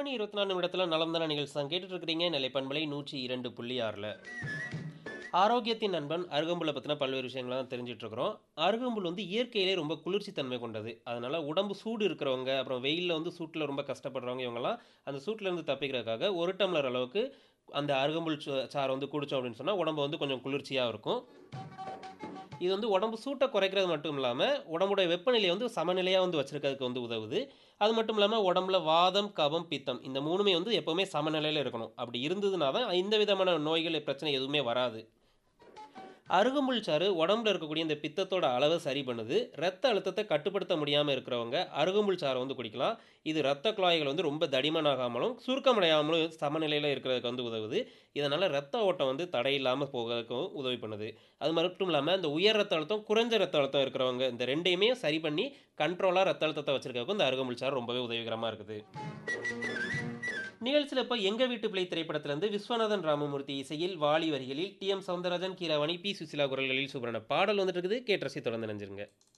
மணி இருபத்தி நாலு நிமிடத்தில் நலம் தான நிகழ்ச்சி தான் கேட்டுட்டு இருக்கிறீங்க நிலைப்பண்பலை நூற்றி இரண்டு புள்ளி ஆறில் ஆரோக்கியத்தின் நண்பன் அருகம்புல்லை பற்றின பல்வேறு விஷயங்களை தான் தெரிஞ்சுட்டு இருக்கிறோம் அருகம்புல் வந்து இயற்கையிலே ரொம்ப குளிர்ச்சி தன்மை கொண்டது அதனால் உடம்பு சூடு இருக்கிறவங்க அப்புறம் வெயிலில் வந்து சூட்டில் ரொம்ப கஷ்டப்படுறவங்க இவங்கெல்லாம் அந்த சூட்டிலேருந்து தப்பிக்கிறதுக்காக ஒரு டம்ளர் அளவுக்கு அந்த அருகம்புல் சு- சாறை வந்து குடித்தோம் அப்படின்னு சொன்னால் உடம்பு வந்து கொஞ்சம் குளிர்ச்சியாக இருக்கும் இது வந்து உடம்பு சூட்டை குறைக்கிறது மட்டும் இல்லாமல் உடம்புடைய வெப்பநிலையை வந்து சமநிலையாக வந்து வச்சிருக்கிறதுக்கு வந்து உதவுது அது மட்டும் இல்லாமல் உடம்புல வாதம் கபம் பித்தம் இந்த மூணுமே வந்து எப்போவுமே சமநிலையில் இருக்கணும் அப்படி இருந்ததுனா தான் இந்த விதமான நோய்கள் பிரச்சனை எதுவுமே வராது அருகம்புல் சாறு உடம்புல இருக்கக்கூடிய இந்த பித்தத்தோட அளவை சரி பண்ணுது ரத்த அழுத்தத்தை கட்டுப்படுத்த முடியாமல் இருக்கிறவங்க அருகம்புல் சாறை வந்து குடிக்கலாம் இது ரத்த குழாய்கள் வந்து ரொம்ப தடிமனாகாமலும் சுருக்கமடையாமலும் சமநிலையில் இருக்கிறதுக்கு வந்து உதவுது இதனால் ரத்த ஓட்டம் வந்து தடையில்லாமல் போகிறதுக்கும் உதவி பண்ணுது அது மட்டும் இல்லாமல் இந்த உயர் ரத்த அழுத்தம் குறைஞ்ச ரத்த அழுத்தம் இருக்கிறவங்க இந்த ரெண்டையுமே சரி பண்ணி கண்ட்ரோலாக ரத்த அழுத்தத்தை வச்சிருக்கிறதுக்கு இந்த அருகம்புல் சாறு ரொம்பவே உதவிகரமாக இருக்குது நிகழ்ச்சியில் இப்போ எங்கள் வீட்டு பிள்ளை திரைப்படத்திலிருந்து விஸ்வநாதன் ராமமூர்த்தி இசையில் வாலி வரிகளில் டி எம் சவுந்தரராஜன் கீரவாணி பி சுசிலா குரல்களில் சூப்பரான பாடல் வந்துட்டு இருக்குது கேட்டு ரசி தொடர்ந்து நினைஞ்சிருங்க